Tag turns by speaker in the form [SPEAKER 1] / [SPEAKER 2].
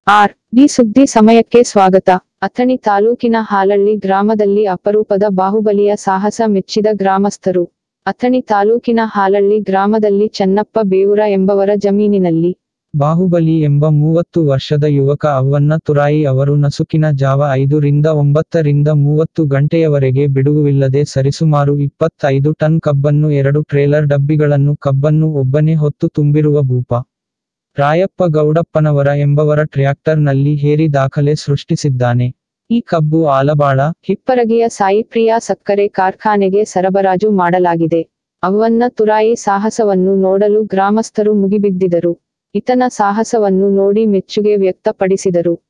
[SPEAKER 1] R D ಸುದ್ದಿ ಸಮಯಕ್ಕೆ ಸ್ವಾಗತ ಅಥಣಿ ತಾಲೂಕಿನ ಹಾಲಳ್ಳಿ ಗ್ರಾಮದಲ್ಲಿ ಅಪರೂಪದ ಬಾಹುಬಲಿಯ ಸಾಹಸ ಮೆಚ್ಚಿದ ಗ್ರಾಮಸ್ಥರು ಅಥಣಿ ತಾಲೂಕಿನ ಹಾಲಳ್ಳಿ ಗ್ರಾಮದಲ್ಲಿ ಚನ್ನಪ್ಪ ಬೇವುರ ಎಂಬವರ ಜಮೀನಿನಲ್ಲಿ
[SPEAKER 2] ಬಾಹುಬಲಿ ಎಂಬ ಮೂವತ್ತು ವರ್ಷದ ಯುವಕ ಅವ್ವನ್ನ ತುರಾಯಿ ಅವರು ನಸುಕಿನ ಜಾವ ಐದು ರಿಂದ ಒಂಬತ್ತರಿಂದ ಮೂವತ್ತು ಗಂಟೆಯವರೆಗೆ ಬಿಡುವಿಲ್ಲದೆ ಸರಿಸುಮಾರು ಇಪ್ಪತ್ತೈದು ಟನ್ ಕಬ್ಬನ್ನು ಎರಡು ಟ್ರೇಲರ್ ಡಬ್ಬಿಗಳನ್ನು ಕಬ್ಬನ್ನು ಒಬ್ಬನೇ ಹೊತ್ತು ತುಂಬಿರುವ ಭೂಪ ರಾಯಪ್ಪ ಗೌಡಪ್ಪನವರ ಎಂಬವರ ಟ್ರ್ಯಾಕ್ಟರ್ನಲ್ಲಿ ಹೇರಿ ದಾಖಲೆ ಸೃಷ್ಟಿಸಿದ್ದಾನೆ ಈ ಕಬ್ಬು ಆಲಬಾಳ
[SPEAKER 1] ಹಿಪ್ಪರಗಿಯ ಸಾಯಿಪ್ರಿಯಾ ಸಕ್ಕರೆ ಕಾರ್ಖಾನೆಗೆ ಸರಬರಾಜು ಮಾಡಲಾಗಿದೆ ಅವ್ವನ್ನ ತುರಾಯಿ ಸಾಹಸವನ್ನು ನೋಡಲು ಗ್ರಾಮಸ್ಥರು ಮುಗಿಬಿದ್ದಿದರು ಇತನ ಸಾಹಸವನ್ನು ನೋಡಿ ಮೆಚ್ಚುಗೆ ವ್ಯಕ್ತಪಡಿಸಿದರು